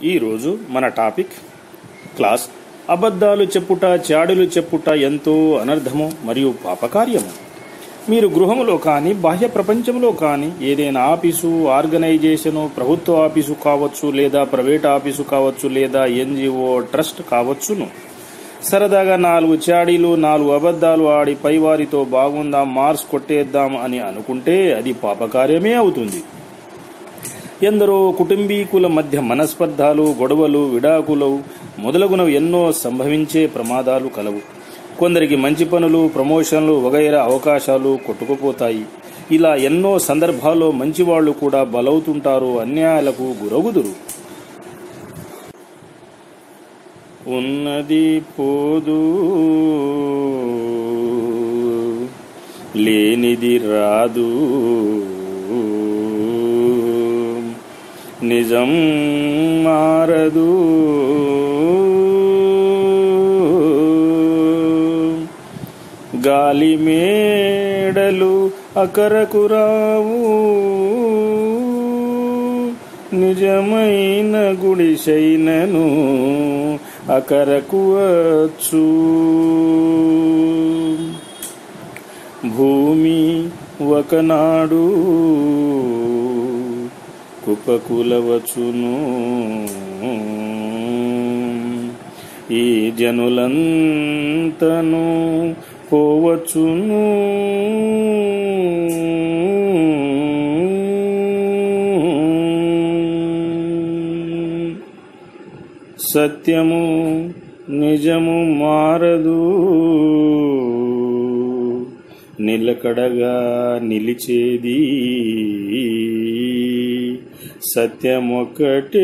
ఈరోజు మన topic class అబద్ధాలు చెప్పుట చాడులు చెప్పుట ఎంతో అనర్థము మరియు పాపకార్యము మీరు గృహంలో కానీ బాహ్య ప్రపంచంలో కానీ ఏదైనా ఆఫీసు ఆర్గనైజేషను ప్రభుత్వ ఆఫీసు కావచ్చు లేదా ప్రైవేట్ ఆఫీసు కావచ్చు లేదా ఎన్జిఓ ట్రస్ట్ కావచ్చును సరదాగా నాలుగు చాడీలు నాలుగు అబద్ధాలు ఆడి పైవారితో బాగుందాం మార్క్స్ కొట్టేద్దాం అని అనుకుంటే అది పాపకార్యమే అవుతుంది ఎందరో కుటుంబీకుల మధ్య మనస్పర్ధాలు గొడవలు విడాకులు మొదలగునవి ఎన్నో సంభవించే ప్రమాదాలు కలవు కొందరికి మంచి పనులు ప్రమోషన్లు వగైరా అవకాశాలు కొట్టుకుపోతాయి ఇలా ఎన్నో సందర్భాల్లో మంచివాళ్లు కూడా బలవుతుంటారు అన్యాయాలకు గురగుదురు ఉన్నది పోదు లేనిది రాదు నిజం మారదు గాలి మేడలు అకరకు రావు నిజమైన గుడిసైనను అకరకు వచ్చు భూమి ఒకనాడు కుపకులవచును ఈ జనులంతను పోవచ్చును సత్యము నిజము మారదు నిలకడగా నిలిచేది సత్యమొక్కటే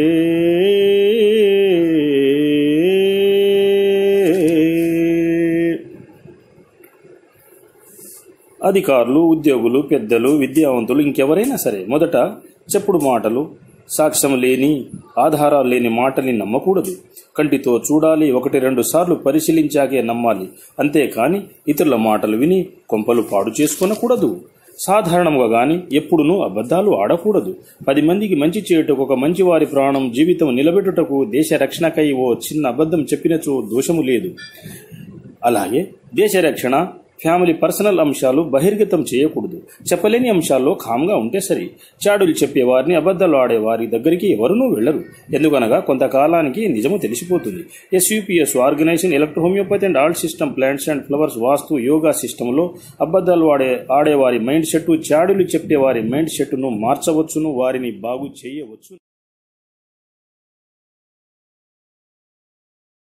అధికారులు ఉద్యోగులు పెద్దలు విద్యావంతులు ఇంకెవరైనా సరే మొదట చెప్పుడు మాటలు సాక్ష్యం లేని ఆధారాలు లేని మాటని నమ్మకూడదు కంటితో చూడాలి ఒకటి రెండు సార్లు పరిశీలించాకే నమ్మాలి అంతేకాని ఇతరుల మాటలు విని కొంపలు పాడు చేసుకొనకూడదు సాధారణంగా గాని ఎప్పుడునూ అబద్ధాలు ఆడకూడదు పది మందికి మంచి చేయుటకు ఒక మంచివారి ప్రాణం జీవితం నిలబెట్టుటకు దేశ రక్షణకై ఓ చిన్న అబద్ధం చెప్పినచో దోషము లేదు అలాగే దేశ రక్షణ ఫ్యామిలీ పర్సనల్ అంశాలు బహిర్గతం చేయకూడదు చెప్పలేని అంశాల్లో కామ్గా ఉంటే సరి చాడులు చెప్పేవారిని అబద్ధాలు ఆడేవారి దగ్గరికి ఎవరునూ వెళ్లరు ఎందుకనగా కొంతకాలానికి నిజము తెలిసిపోతుంది SUPS organisation electro homeopathy and all system plants and flowers vastu yoga సిస్టంలో అబద్ధాలు ఆడే ఆడేవారి మైండ్ సెట్ చాడులు చెప్పేవారి మైండ్ సెట్ను మార్చవచ్చును వారిని బాగు చేయవచ్చు